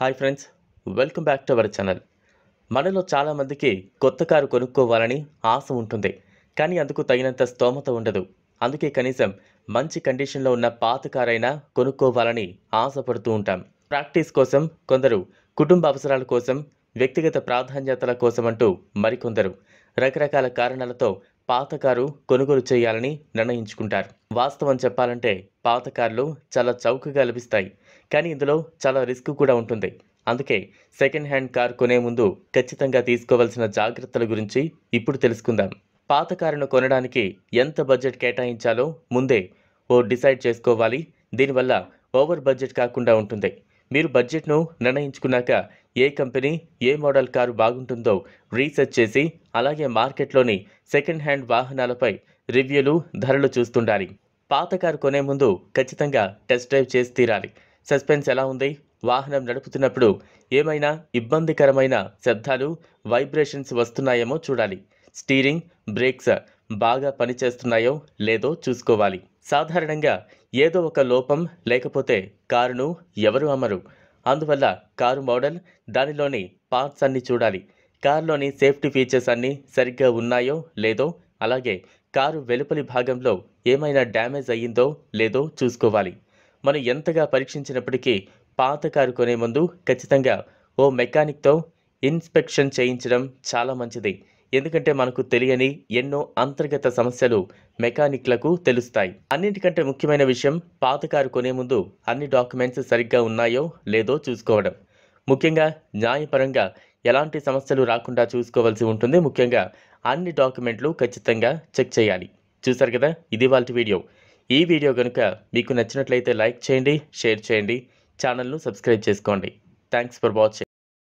hi friends welcome back to our channel మనలో చాలామందికి కొత్త కారు కొనుక్కోవాలని ఆశ ఉంటుంది కానీ అందుకు తగినంత స్తోమత ఉండదు అందుకే కనీసం మంచి కండిషన్లో ఉన్న పాత కారైనా కొనుక్కోవాలని ఆశపడుతూ ఉంటాం ప్రాక్టీస్ కోసం కొందరు కుటుంబ అవసరాల కోసం వ్యక్తిగత ప్రాధాన్యతల కోసం అంటూ మరికొందరు రకరకాల కారణాలతో పాత కారు కొనుగోలు చేయాలని నిర్ణయించుకుంటారు వాస్తవం చెప్పాలంటే పాత కార్లు చాలా చౌకగా లభిస్తాయి కానీ ఇందులో చాలా రిస్క్ కూడా ఉంటుంది అందుకే సెకండ్ హ్యాండ్ కార్ కొనే ముందు ఖచ్చితంగా తీసుకోవాల్సిన జాగ్రత్తల గురించి ఇప్పుడు తెలుసుకుందాం పాత కారును కొనడానికి ఎంత బడ్జెట్ కేటాయించాలో ముందే ఓ డిసైడ్ చేసుకోవాలి దీనివల్ల ఓవర్ బడ్జెట్ కాకుండా ఉంటుంది మీరు బడ్జెట్ను నిర్ణయించుకున్నాక ఏ కంపెనీ ఏ మోడల్ కారు బాగుంటుందో రీసెర్చ్ చేసి అలాగే మార్కెట్లోని సెకండ్ హ్యాండ్ వాహనాలపై రివ్యూలు ధరలు చూస్తుండాలి పాత కారు కొనే ముందు ఖచ్చితంగా టెస్ట్ డ్రైవ్ చేసి తీరాలి సస్పెన్స్ ఎలా ఉంది వాహనం నడుపుతున్నప్పుడు ఏమైనా ఇబ్బందికరమైన శబ్దాలు వైబ్రేషన్స్ వస్తున్నాయేమో చూడాలి స్టీరింగ్ బ్రేక్స్ బాగా పనిచేస్తున్నాయో లేదో చూసుకోవాలి సాధారణంగా ఏదో ఒక లోపం లేకపోతే కారును ఎవరు అమ్మరు అందువల్ల కారు మోడల్ దానిలోని పార్ట్స్ అన్ని చూడాలి కారులోని సేఫ్టీ ఫీచర్స్ అన్నీ సరిగ్గా ఉన్నాయో లేదో అలాగే కారు వెలుపలి భాగంలో ఏమైనా డ్యామేజ్ అయ్యిందో లేదో చూసుకోవాలి మనం ఎంతగా పరీక్షించినప్పటికీ పాత కారు కొనే ముందు ఖచ్చితంగా ఓ మెకానిక్తో ఇన్స్పెక్షన్ చేయించడం చాలా మంచిది ఎందుకంటే మనకు తెలియని ఎన్నో అంతర్గత సమస్యలు మెకానిక్లకు తెలుస్తాయి అన్నింటికంటే ముఖ్యమైన విషయం పాత కారు కొనే ముందు అన్ని డాక్యుమెంట్స్ సరిగ్గా ఉన్నాయో లేదో చూసుకోవడం ముఖ్యంగా న్యాయపరంగా ఎలాంటి సమస్యలు రాకుండా చూసుకోవాల్సి ఉంటుంది ముఖ్యంగా అన్ని డాక్యుమెంట్లు ఖచ్చితంగా చెక్ చేయాలి చూసారు కదా ఇది వాళ్ళ వీడియో ఈ వీడియో కనుక మీకు నచ్చినట్లయితే లైక్ చేయండి షేర్ చేయండి ఛానల్ను సబ్స్క్రైబ్ చేసుకోండి థ్యాంక్స్ ఫర్ వాచింగ్